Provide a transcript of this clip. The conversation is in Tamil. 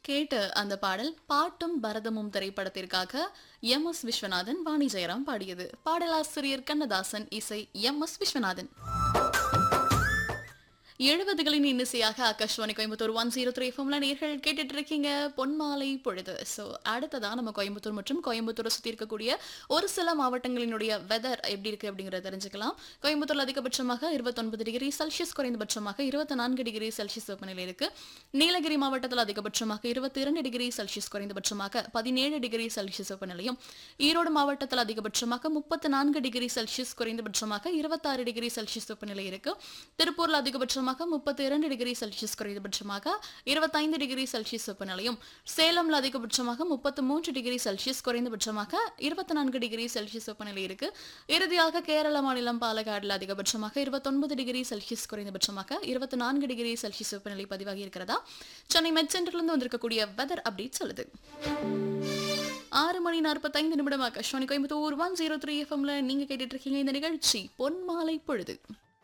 கேட்ட அந்த பாடல் பாட்டும் பரதமும் திரைப்படத்திற்காக எம் எஸ் விஸ்வநாதன் வாணி ஜெயராம் பாடியது பாடலாசிரியர் கண்ணதாசன் இசை எம் எஸ் விஸ்வநாதன் எழுபதுகளின் இன்னிசையாக Akashvani Coimbatore one zero three எஃப்எம்ல நேர்கள் கேட்டுட்டு இருக்கீங்க பொன்மாலை பொழுது ஸோ அடுத்ததா நம்ம கோயம்புத்தூர் மற்றும் கோயம்புத்தூரை சுற்றி இருக்கக்கூடிய ஒரு சில மாவட்டங்களினுடைய வெதர் எப்படி இருக்கு அப்படிங்கறத தெரிஞ்சுக்கலாம் கோயம்புத்தூர்ல அதிகபட்சமாக இருபத்தொன்பது டிகிரி செல்சியஸ் குறைந்தபட்சமாக இருபத்தி நான்கு டிகிரி செல்சியஸ் வெப்பநிலை இருக்கு நீலகிரி மாவட்டத்தில் அதிகபட்சமாக இருபத்தி இரண்டு டிகிரி செல்சியஸ் குறைந்தபட்சமாக பதினேழு டிகிரி செல்சியஸ் வெப்பநிலையும் ஈரோடு மாவட்டத்தில் அதிகபட்சமாக முப்பத்தி நான்கு டிகிரி செல்சியஸ் குறைந்தபட்சமாக இருபத்தாறு டிகிரி செல்சியஸ் வெப்பநிலை இருக்கு திருப்பூர்ல அதிகபட்சமாக முப்பத்தி இரண்டு டிகிரி செல்சியஸ் குறைந்தபட்சமாக இருபத்தைந்து டிகிரி செல்சியஸ் வெப்பநிலையும் சேலம்ல அதிகபட்சமாக முப்பத்தி மூன்று டிகிரி செல்சியஸ் குறைந்தபட்சமாக இருபத்தி நான்கு டிகிரி செல்சியஸ் வெப்பநிலை இருக்கு இறுதியாக கேரள மாநிலம் பாலக்காடுல அதிகபட்சமாக இருபத்தொன்பது டிகிரி செல்சியஸ் குறைந்தபட்சமாக இருபத்தி நான்கு டிகிரி செல்சியஸ் வெப்பநிலை பதிவாகி இருக்கிறதா சென்னை மெட் சென்டர்லேருந்து வந்திருக்கக்கூடிய வெதர் அப்டேட் சொல்லுது ஆறு மணி நாற்பத்தைந்து நிமிடம் Akashvani Coimbatore one zero three எஃப்எம்ல நீங்க கேட்டுட்டு இருக்கீங்க இந்த நிகழ்ச்சி பொன்மாலை பொழுது